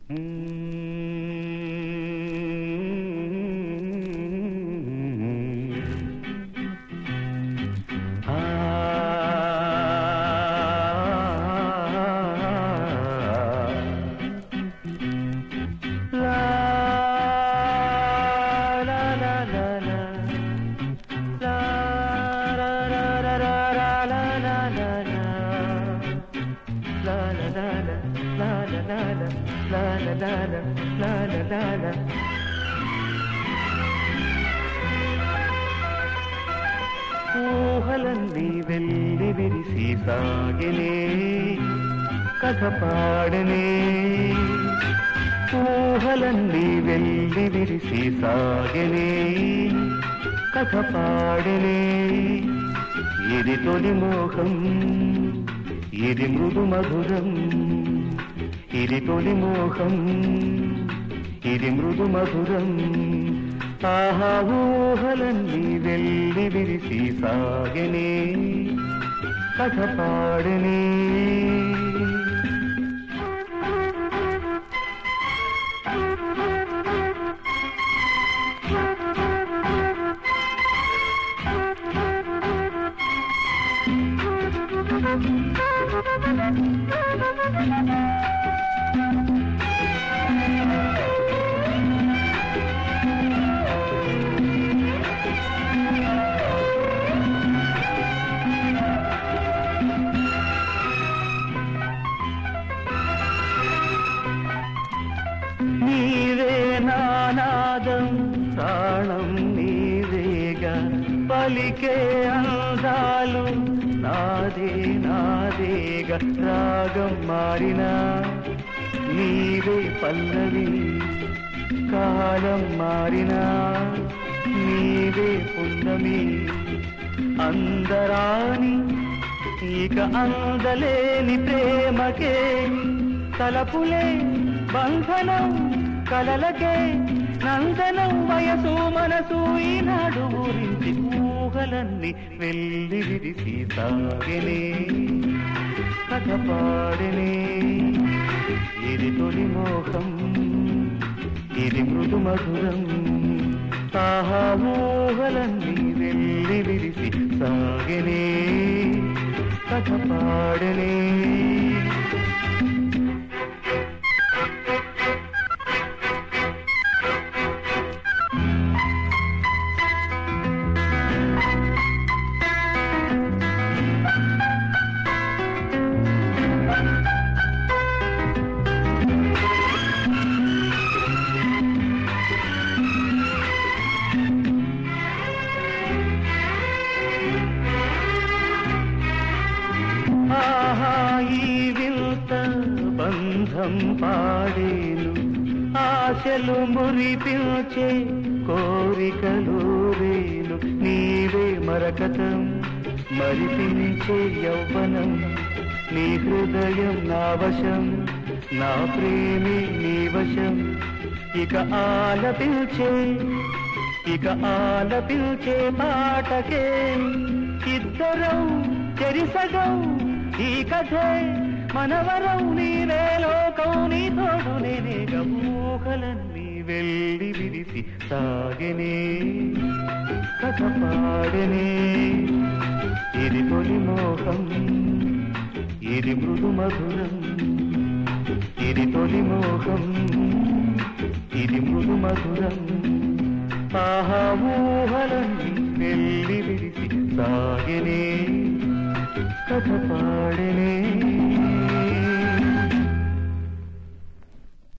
ఊహలన్నీ వెళ్ళి విరిసి సాగినే కథ పాడనే ఊహలన్నీ వెళ్ళి విరిసి సాగినే కథ పాడనే ఇది తొలి మోహం ఇది మృదు మధురం ఇది తొలి మోహం ఇది మృదు మధురం ఆహా ఊహలన్నీ వెళ్ళి విరిసి సాగనే కథ పాడనే నీవే నానాదం ప్రాణం నీవేగా పలికే అందాలు నాదే నాదేగా రాగం మారినా నీవే పల్లవి కాలం మారినా నీవే పున్నమి అందరాని ఇక అందలేని ప్రేమకే తలపులే బంధనం కలలకే నందనం వయసు మనసు ఈనాడు ఊరించి ఊహలన్నీ వెళ్ళి విరిసి సాగినే కథ పాడినే ఇది తొలి మోహం ఇది మృదు మధురం ఆహా ఊహలన్నీ వెళ్ళి విరిసి సాగినే కథ పాడనే ఆహా ఈ వింత బంధం పాడేను ఆశలు మురిపించే కోరికలు రేను నీవే మరకతం మరిపించే యౌవనం నీ హృదయం నా వశం నా ప్రేమి నీ వశం ఇక ఆలపించే ఇక ఆలపించే పాటకే ఇద్దరం చెరిసగం ఈ కథే మనవరం నీవే లోకం నీ తోడు నేనే గమూహలన్నీ వెళ్ళి విరిసి సాగనే కథ పాడనే ఇది తొలి మోహం ఇది మృదు మధురం ఇది తొలి మోహం ఇది మృదు మధురం ఆహా ఊహలన్నీ వెళ్ళి విరిసి సాగినే కథ పాడనే